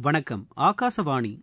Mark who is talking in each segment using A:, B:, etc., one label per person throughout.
A: வணக்கம் ஆகாசவாணி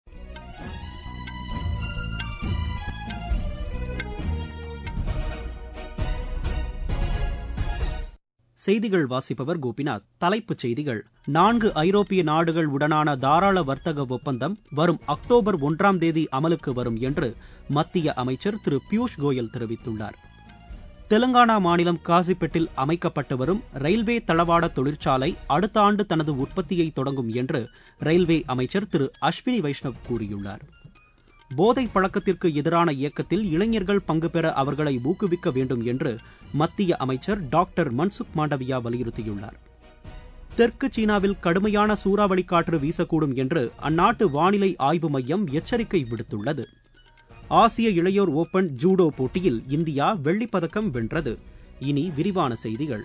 A: செய்திகள் வாசிப்பவர் கோபிநாத் தலைப்புச் செய்திகள் நான்கு ஐரோப்பிய நாடுகள் உடனான தாராள வர்த்தக ஒப்பந்தம் வரும் அக்டோபர் ஒன்றாம் தேதி அமலுக்கு வரும் என்று மத்திய அமைச்சர் திரு பியூஷ் கோயல் தெரிவித்துள்ளார் தெலங்கானா மாநிலம் காசிப்பேட்டில் அமைக்கப்பட்டு வரும் ரயில்வே தளவாட தொழிற்சாலை அடுத்த ஆண்டு தனது உற்பத்தியை தொடங்கும் என்று ரயில்வே அமைச்சர் திரு அஸ்வினி வைஷ்ணவ் கூறியுள்ளார் போதை பழக்கத்திற்கு எதிரான இயக்கத்தில் இளைஞர்கள் பங்கு பெற அவர்களை ஊக்குவிக்க வேண்டும் என்று மத்திய அமைச்சர் டாக்டர் மன்சுக் மாண்டவியா வலியுறுத்தியுள்ளார் தெற்கு சீனாவில் கடுமையான சூறாவளி காற்று வீசக்கூடும் என்று அந்நாட்டு வானிலை ஆய்வு மையம் எச்சரிக்கை விடுத்துள்ளது ஆசிய இளையோர் ஓபன் ஜூடோ போட்டியில் இந்தியா வெள்ளிப்பதக்கம் வென்றது இனி விரிவான செய்திகள்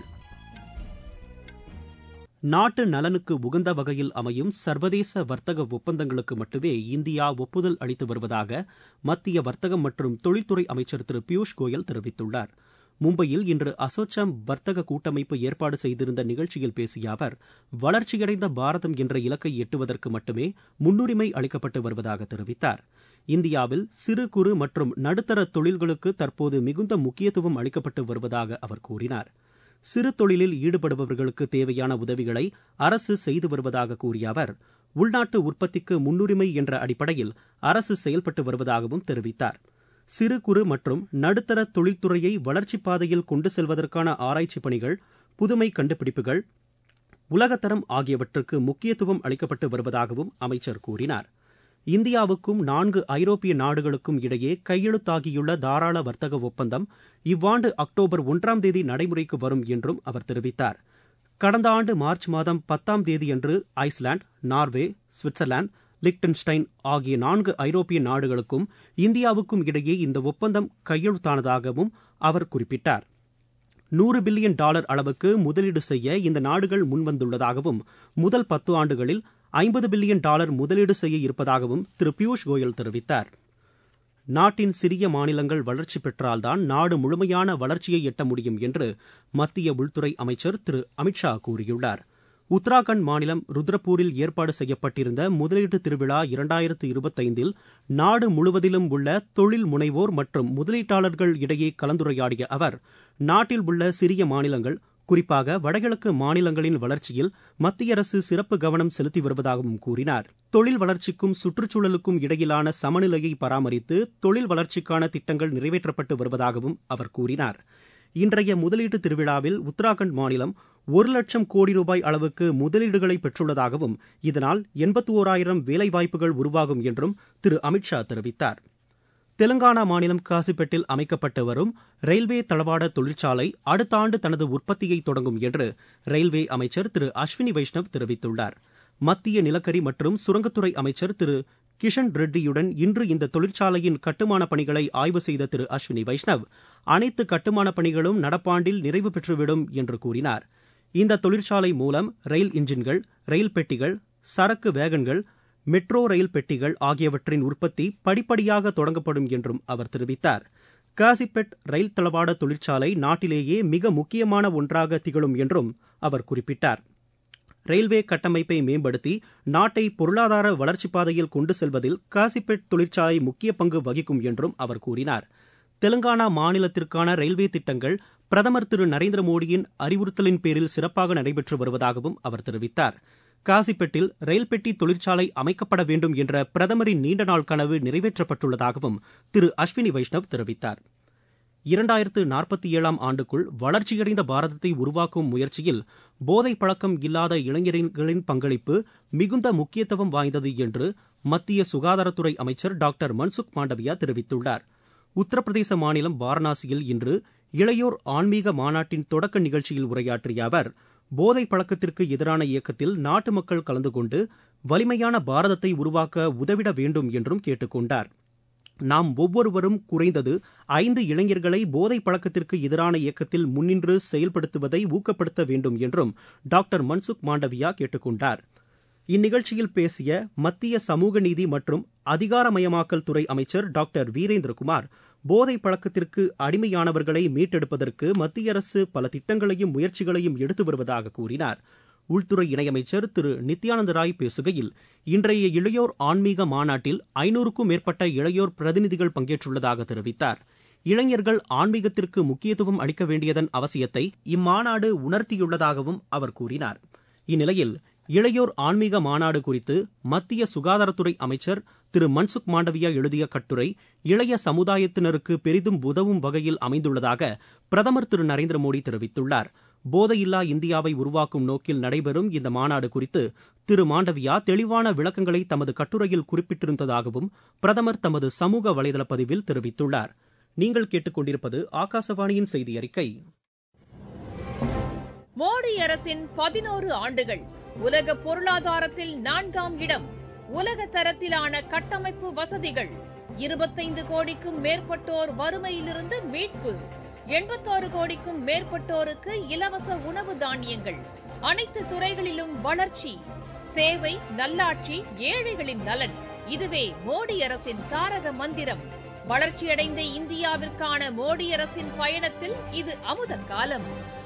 A: நாட்டு நலனுக்கு உகந்த வகையில் அமையும் சர்வதேச வர்த்தக ஒப்பந்தங்களுக்கு மட்டுமே இந்தியா ஒப்புதல் அளித்து வருவதாக மத்திய வர்த்தகம் மற்றும் தொழில்துறை அமைச்சர் திரு பியூஷ் கோயல் தெரிவித்துள்ளார் மும்பையில் இன்று அசோச்சாம் வர்த்தக கூட்டமைப்பு ஏற்பாடு செய்திருந்த நிகழ்ச்சியில் பேசிய அவர் வளர்ச்சியடைந்த பாரதம் என்ற இலக்கை எட்டுவதற்கு மட்டுமே முன்னுரிமை அளிக்கப்பட்டு வருவதாக தெரிவித்தார் இந்தியாவில் சிறு குறு மற்றும் நடுத்தர தொழில்களுக்கு தற்போது மிகுந்த முக்கியத்துவம் அளிக்கப்பட்டு வருவதாக அவர் கூறினார் சிறு தொழிலில் ஈடுபடுபவர்களுக்கு தேவையான உதவிகளை அரசு செய்து வருவதாக கூறிய அவர் உள்நாட்டு உற்பத்திக்கு முன்னுரிமை என்ற அடிப்படையில் அரசு செயல்பட்டு வருவதாகவும் தெரிவித்தார் சிறு குறு மற்றும் நடுத்தர தொழில்துறையை வளர்ச்சிப் பாதையில் கொண்டு செல்வதற்கான ஆராய்ச்சி பணிகள் புதுமை கண்டுபிடிப்புகள் உலகத்தரம் ஆகியவற்றுக்கு முக்கியத்துவம் அளிக்கப்பட்டு வருவதாகவும் அமைச்சர் கூறினார் இந்தியாவுக்கும் நான்கு ஐரோப்பிய நாடுகளுக்கும் இடையே கையெழுத்தாகியுள்ள தாராள வர்த்தக ஒப்பந்தம் இவ்வாண்டு அக்டோபர் ஒன்றாம் தேதி நடைமுறைக்கு வரும் என்றும் அவர் தெரிவித்தார் கடந்த ஆண்டு மார்ச் மாதம் பத்தாம் தேதியன்று ஐஸ்லாந்து நார்வே சுவிட்சர்லாந்து லிக்டன்ஸ்டைன் ஆகிய நான்கு ஐரோப்பிய நாடுகளுக்கும் இந்தியாவுக்கும் இடையே இந்த ஒப்பந்தம் கையெழுத்தானதாகவும் அவர் குறிப்பிட்டார் நூறு பில்லியன் டாலர் அளவுக்கு முதலீடு செய்ய இந்த நாடுகள் முன்வந்துள்ளதாகவும் முதல் பத்து ஆண்டுகளில் ஐம்பது பில்லியன் டாலர் முதலீடு செய்ய இருப்பதாகவும் திரு பியூஷ் கோயல் தெரிவித்தார் நாட்டின் சிறிய மாநிலங்கள் வளர்ச்சி பெற்றால்தான் நாடு முழுமையான வளர்ச்சியை எட்ட முடியும் என்று மத்திய உள்துறை அமைச்சர் திரு அமித்ஷா கூறியுள்ளார் உத்தராகண்ட் மாநிலம் ருத்ரப்பூரில் ஏற்பாடு செய்யப்பட்டிருந்த முதலீட்டு திருவிழா இரண்டாயிரத்து இருபத்தைந்தில் நாடு முழுவதிலும் உள்ள தொழில் முனைவோர் மற்றும் முதலீட்டாளர்கள் இடையே கலந்துரையாடிய அவர் நாட்டில் உள்ள சிறிய மாநிலங்கள் குறிப்பாக வடகிழக்கு மாநிலங்களின் வளர்ச்சியில் மத்திய அரசு சிறப்பு கவனம் செலுத்தி வருவதாகவும் கூறினார் தொழில் வளர்ச்சிக்கும் சுற்றுச்சூழலுக்கும் இடையிலான சமநிலையை பராமரித்து தொழில் வளர்ச்சிக்கான திட்டங்கள் நிறைவேற்றப்பட்டு வருவதாகவும் அவர் கூறினார் இன்றைய முதலீட்டு திருவிழாவில் உத்தராகண்ட் மாநிலம் ஒரு லட்சம் கோடி ரூபாய் அளவுக்கு முதலீடுகளை பெற்றுள்ளதாகவும் இதனால் எண்பத்தி ஓராயிரம் வேலைவாய்ப்புகள் உருவாகும் என்றும் திரு அமித்ஷா தெரிவித்தார் தெலங்கானா மாநிலம் காசிப்பேட்டில் அமைக்கப்பட்டு வரும் ரயில்வே தளவாட தொழிற்சாலை அடுத்த ஆண்டு தனது உற்பத்தியை தொடங்கும் என்று ரயில்வே அமைச்சர் திரு அஸ்வினி வைஷ்ணவ் தெரிவித்துள்ளார் மத்திய நிலக்கரி மற்றும் சுரங்கத்துறை அமைச்சர் திரு கிஷன் ரெட்டியுடன் இன்று இந்த தொழிற்சாலையின் கட்டுமான பணிகளை ஆய்வு செய்த திரு அஸ்வினி வைஷ்ணவ் அனைத்து கட்டுமான பணிகளும் நடப்பாண்டில் நிறைவு பெற்றுவிடும் என்று கூறினார் இந்த தொழிற்சாலை மூலம் ரயில் இன்ஜின்கள் ரயில் பெட்டிகள் சரக்கு வேகன்கள் மெட்ரோ ரயில் பெட்டிகள் ஆகியவற்றின் உற்பத்தி படிப்படியாக தொடங்கப்படும் என்றும் அவர் தெரிவித்தார் காசிப்பெட் ரயில் தளவாட தொழிற்சாலை நாட்டிலேயே மிக முக்கியமான ஒன்றாக திகழும் என்றும் அவர் குறிப்பிட்டார் ரயில்வே கட்டமைப்பை மேம்படுத்தி நாட்டை பொருளாதார வளர்ச்சிப் பாதையில் கொண்டு செல்வதில் காசிப்பேட் தொழிற்சாலை முக்கிய பங்கு வகிக்கும் என்றும் அவர் கூறினார் தெலங்கானா மாநிலத்திற்கான ரயில்வே திட்டங்கள் பிரதமர் திரு நரேந்திர மோடியின் அறிவுறுத்தலின் பேரில் சிறப்பாக நடைபெற்று வருவதாகவும் அவர் தெரிவித்தார் காசிப்பேட்டில் ரயில் பெட்டி தொழிற்சாலை அமைக்கப்பட வேண்டும் என்ற பிரதமரின் நீண்ட நாள் கனவு நிறைவேற்றப்பட்டுள்ளதாகவும் திரு அஸ்வினி வைஷ்ணவ் தெரிவித்தார் இரண்டாயிரத்து நாற்பத்தி ஏழாம் ஆண்டுக்குள் வளர்ச்சியடைந்த பாரதத்தை உருவாக்கும் முயற்சியில் போதை பழக்கம் இல்லாத இளைஞர்களின் பங்களிப்பு மிகுந்த முக்கியத்துவம் வாய்ந்தது என்று மத்திய சுகாதாரத்துறை அமைச்சர் டாக்டர் மன்சுக் மாண்டவியா தெரிவித்துள்ளார் உத்தரப்பிரதேச மாநிலம் வாரணாசியில் இன்று இளையோர் ஆன்மீக மாநாட்டின் தொடக்க நிகழ்ச்சியில் உரையாற்றிய அவர் போதை பழக்கத்திற்கு எதிரான இயக்கத்தில் நாட்டு மக்கள் கலந்து கொண்டு வலிமையான பாரதத்தை உருவாக்க உதவிட வேண்டும் என்றும் கேட்டுக் கொண்டார் நாம் ஒவ்வொருவரும் குறைந்தது ஐந்து இளைஞர்களை போதை பழக்கத்திற்கு எதிரான இயக்கத்தில் முன்னின்று செயல்படுத்துவதை ஊக்கப்படுத்த வேண்டும் என்றும் டாக்டர் மன்சுக் மாண்டவியா கேட்டுக் கொண்டார் இந்நிகழ்ச்சியில் பேசிய மத்திய சமூக நீதி மற்றும் அதிகாரமயமாக்கல் துறை அமைச்சர் டாக்டர் வீரேந்திரகுமார் போதை பழக்கத்திற்கு அடிமையானவர்களை மீட்டெடுப்பதற்கு மத்திய அரசு பல திட்டங்களையும் முயற்சிகளையும் எடுத்து வருவதாக கூறினார் உள்துறை இணையமைச்சர் திரு நித்யானந்த ராய் பேசுகையில் இன்றைய இளையோர் ஆன்மீக மாநாட்டில் ஐநூறுக்கும் மேற்பட்ட இளையோர் பிரதிநிதிகள் பங்கேற்றுள்ளதாக தெரிவித்தார் இளைஞர்கள் ஆன்மீகத்திற்கு முக்கியத்துவம் அளிக்க வேண்டியதன் அவசியத்தை இம்மாநாடு உணர்த்தியுள்ளதாகவும் அவர் கூறினார் இந்நிலையில் இளையோர் ஆன்மீக மாநாடு குறித்து மத்திய சுகாதாரத்துறை அமைச்சர் திரு மன்சுக் மாண்டவியா எழுதிய கட்டுரை இளைய சமுதாயத்தினருக்கு பெரிதும் உதவும் வகையில் அமைந்துள்ளதாக பிரதமர் திரு நரேந்திர மோடி தெரிவித்துள்ளார் போதையில்லா இந்தியாவை உருவாக்கும் நோக்கில் நடைபெறும் இந்த மாநாடு குறித்து திரு மாண்டவியா தெளிவான விளக்கங்களை தமது கட்டுரையில் குறிப்பிட்டிருந்ததாகவும் பிரதமர் தமது சமூக வலைதள பதிவில் தெரிவித்துள்ளார் நீங்கள் கேட்டுக்கொண்டிருப்பது ஆகாசவாணியின் செய்தி அறிக்கை
B: மோடி அரசின் பதினோரு ஆண்டுகள் உலக பொருளாதாரத்தில் நான்காம் இடம் உலக தரத்திலான கட்டமைப்பு வசதிகள் இருபத்தைந்து கோடிக்கும் மேற்பட்டோர் வறுமையிலிருந்து மீட்பு எண்பத்தாறு கோடிக்கும் மேற்பட்டோருக்கு இலவச உணவு தானியங்கள் அனைத்து துறைகளிலும் வளர்ச்சி சேவை நல்லாட்சி ஏழைகளின் நலன் இதுவே மோடி அரசின் தாரக மந்திரம் வளர்ச்சியடைந்த இந்தியாவிற்கான மோடி அரசின் பயணத்தில் இது அமுத காலம்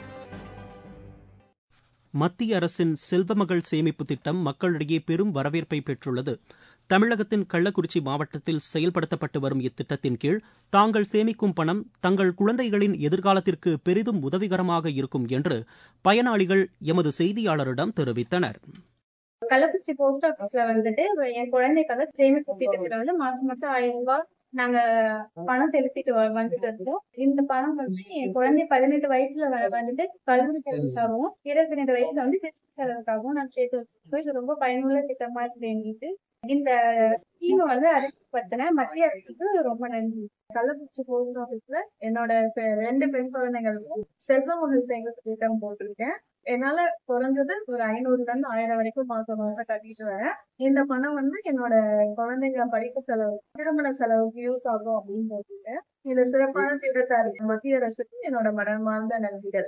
A: மத்திய அரசின் செல்வமகள் சேமிப்பு திட்டம் மக்களிடையே பெரும் வரவேற்பை பெற்றுள்ளது தமிழகத்தின் கள்ளக்குறிச்சி மாவட்டத்தில் செயல்படுத்தப்பட்டு வரும் இத்திட்டத்தின் கீழ் தாங்கள் சேமிக்கும் பணம் தங்கள் குழந்தைகளின் எதிர்காலத்திற்கு பெரிதும் உதவிகரமாக இருக்கும் என்று பயனாளிகள் எமது செய்தியாளரிடம் தெரிவித்தனர்
C: கள்ளக்குறிச்சி போஸ்ட் ஆபீஸ்ல வந்துட்டு என் குழந்தைக்காக சேமிப்பு திட்டத்துல வந்து மாசம் மாசம் ஆயிரம் ரூபாய் நாங்க பணம் செலுத்திட்டு வ- வந்துட்டு இருக்கோம் இந்த பணம் வந்து என் குழந்தை பதினெட்டு வயசுல வ- வந்துட்டு கல்லூரி செலவுக்காகவும் இருபத்தி ரெண்டு வயசுல வந்து திருச்சி செலவுக்காகவும் நான் சேர்த்து வச்சிருக்கோம் இது ரொம்ப பயனுள்ள திட்டமா இருக்கு எங்களுக்கு இந்த ஸ்கீம் வந்து அறிமுகப்படுத்தின மத்திய அரசுக்கு ரொம்ப நன்றி கள்ளக்குறிச்சி போஸ்ட் ஆபீஸ்ல என்னோட பெ- ரெண்டு பெண் குழந்தைகளுக்கும் செல்வமகள் சேமிப்பு திட்டம் போட்டிருக்கேன் என்னால குறைஞ்சது ஒரு ஐநூறுல இருந்து ஆயிரம் வரைக்கும் மாசம் மாசம் கட்டிட்டு வரேன் இந்த பணம் வந்து என்னோட குழந்தைங்க படிப்பு செலவு திருமண செலவுக்கு யூஸ் ஆகும் அப்படின்னு போட்டிருக்கேன் இந்த சிறப்பான திட்டத்தாரி மத்திய அரசுக்கு என்னோட மனமார்ந்த நன்றிகள்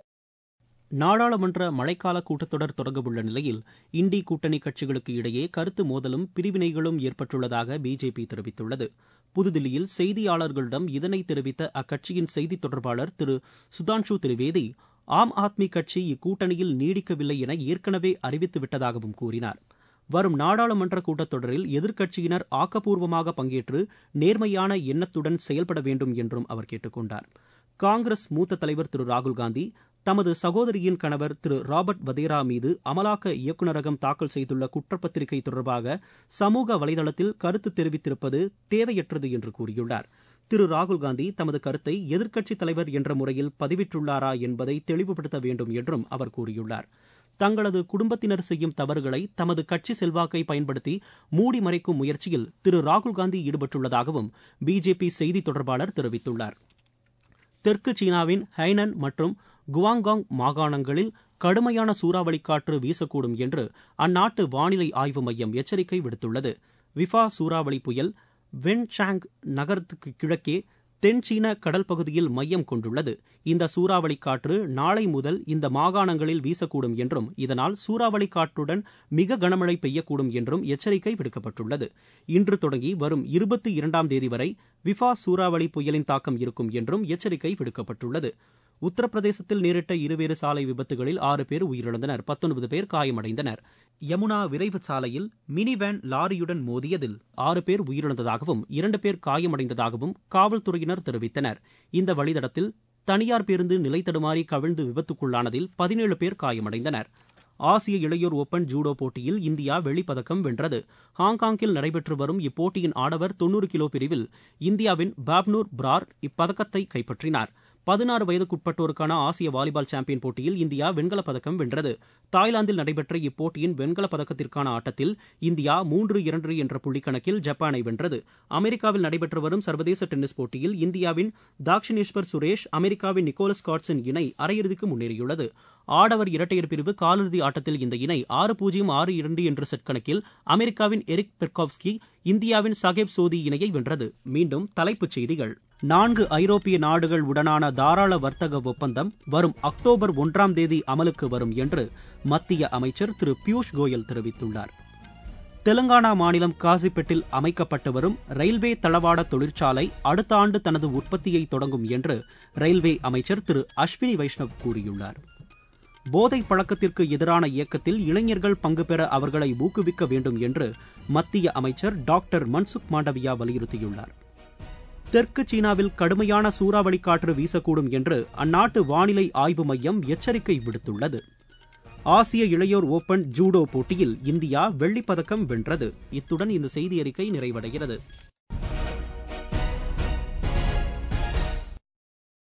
A: நாடாளுமன்ற மழைக்கால கூட்டத்தொடர் தொடங்கவுள்ள நிலையில் இண்டி கூட்டணி கட்சிகளுக்கு இடையே கருத்து மோதலும் பிரிவினைகளும் ஏற்பட்டுள்ளதாக பிஜேபி தெரிவித்துள்ளது புதுதில்லியில் செய்தியாளர்களிடம் இதனை தெரிவித்த அக்கட்சியின் செய்தித் தொடர்பாளர் திரு சுதான்ஷு திரிவேதி ஆம் ஆத்மி கட்சி இக்கூட்டணியில் நீடிக்கவில்லை என ஏற்கனவே அறிவித்து விட்டதாகவும் கூறினார் வரும் நாடாளுமன்ற கூட்டத்தொடரில் எதிர்க்கட்சியினர் ஆக்கப்பூர்வமாக பங்கேற்று நேர்மையான எண்ணத்துடன் செயல்பட வேண்டும் என்றும் அவர் கேட்டுக் கொண்டார் காங்கிரஸ் மூத்த தலைவர் திரு ராகுல்காந்தி தமது சகோதரியின் கணவர் திரு ராபர்ட் வதேரா மீது அமலாக்க இயக்குநரகம் தாக்கல் செய்துள்ள குற்றப்பத்திரிகை தொடர்பாக சமூக வலைதளத்தில் கருத்து தெரிவித்திருப்பது தேவையற்றது என்று கூறியுள்ளார் திரு ராகுல்காந்தி தமது கருத்தை எதிர்க்கட்சித் தலைவர் என்ற முறையில் பதிவிட்டுள்ளாரா என்பதை தெளிவுபடுத்த வேண்டும் என்றும் அவர் கூறியுள்ளார் தங்களது குடும்பத்தினர் செய்யும் தவறுகளை தமது கட்சி செல்வாக்கை பயன்படுத்தி மூடி மறைக்கும் முயற்சியில் திரு ராகுல்காந்தி ஈடுபட்டுள்ளதாகவும் பிஜேபி செய்தித் தொடர்பாளர் தெரிவித்துள்ளார் தெற்கு சீனாவின் ஹைனன் மற்றும் குவாங்காங் மாகாணங்களில் கடுமையான சூறாவளி காற்று வீசக்கூடும் என்று அந்நாட்டு வானிலை ஆய்வு மையம் எச்சரிக்கை விடுத்துள்ளது விஃபா சூறாவளி புயல் வென்சாங் நகரத்துக்கு கிழக்கே தென் சீன கடல் பகுதியில் மையம் கொண்டுள்ளது இந்த சூறாவளி காற்று நாளை முதல் இந்த மாகாணங்களில் வீசக்கூடும் என்றும் இதனால் சூறாவளி காற்றுடன் மிக கனமழை பெய்யக்கூடும் என்றும் எச்சரிக்கை விடுக்கப்பட்டுள்ளது இன்று தொடங்கி வரும் இருபத்தி இரண்டாம் தேதி வரை விஃபா சூறாவளி புயலின் தாக்கம் இருக்கும் என்றும் எச்சரிக்கை விடுக்கப்பட்டுள்ளது உத்தரப்பிரதேசத்தில் நேரிட்ட இருவேறு சாலை விபத்துகளில் ஆறு பேர் உயிரிழந்தனர் பத்தொன்பது பேர் காயமடைந்தனர் யமுனா விரைவு சாலையில் மினி வேன் லாரியுடன் மோதியதில் ஆறு பேர் உயிரிழந்ததாகவும் இரண்டு பேர் காயமடைந்ததாகவும் காவல்துறையினர் தெரிவித்தனர் இந்த வழித்தடத்தில் தனியார் பேருந்து நிலை தடுமாறி கவிழ்ந்து விபத்துக்குள்ளானதில் பதினேழு பேர் காயமடைந்தனர் ஆசிய இளையோர் ஓபன் ஜூடோ போட்டியில் இந்தியா வெள்ளிப்பதக்கம் வென்றது ஹாங்காங்கில் நடைபெற்று வரும் இப்போட்டியின் ஆடவர் தொன்னூறு கிலோ பிரிவில் இந்தியாவின் பாப்னூர் பிரார் இப்பதக்கத்தை கைப்பற்றினார் பதினாறு வயதுக்குட்பட்டோருக்கான ஆசிய வாலிபால் சாம்பியன் போட்டியில் இந்தியா வெண்கலப் பதக்கம் வென்றது தாய்லாந்தில் நடைபெற்ற இப்போட்டியின் வெண்கலப் பதக்கத்திற்கான ஆட்டத்தில் இந்தியா மூன்று இரண்டு என்ற புள்ளிக்கணக்கில் ஜப்பானை வென்றது அமெரிக்காவில் நடைபெற்று வரும் சர்வதேச டென்னிஸ் போட்டியில் இந்தியாவின் தாக்ஷினேஸ்வர் சுரேஷ் அமெரிக்காவின் நிக்கோலஸ் காட்சன் இணை அரையிறுதிக்கு முன்னேறியுள்ளது ஆடவர் இரட்டையர் பிரிவு காலிறுதி ஆட்டத்தில் இந்த இணை ஆறு பூஜ்ஜியம் ஆறு இரண்டு என்ற செட் கணக்கில் அமெரிக்காவின் எரிக் பெர்காவ்ஸ்கி இந்தியாவின் சகேப் சோதி இணையை வென்றது மீண்டும் தலைப்புச் செய்திகள் நான்கு ஐரோப்பிய நாடுகள் உடனான தாராள வர்த்தக ஒப்பந்தம் வரும் அக்டோபர் ஒன்றாம் தேதி அமலுக்கு வரும் என்று மத்திய அமைச்சர் திரு பியூஷ் கோயல் தெரிவித்துள்ளார் தெலங்கானா மாநிலம் காசிப்பேட்டில் அமைக்கப்பட்டு வரும் ரயில்வே தளவாட தொழிற்சாலை அடுத்த ஆண்டு தனது உற்பத்தியை தொடங்கும் என்று ரயில்வே அமைச்சர் திரு அஸ்வினி வைஷ்ணவ் கூறியுள்ளார் போதை பழக்கத்திற்கு எதிரான இயக்கத்தில் இளைஞர்கள் பங்கு பெற அவர்களை ஊக்குவிக்க வேண்டும் என்று மத்திய அமைச்சர் டாக்டர் மன்சுக் மாண்டவியா வலியுறுத்தியுள்ளார் தெற்கு சீனாவில் கடுமையான சூறாவளி காற்று வீசக்கூடும் என்று அந்நாட்டு வானிலை ஆய்வு மையம் எச்சரிக்கை விடுத்துள்ளது ஆசிய இளையோர் ஓபன் ஜூடோ போட்டியில் இந்தியா வெள்ளிப்பதக்கம் வென்றது இத்துடன் இந்த செய்தி அறிக்கை நிறைவடைகிறது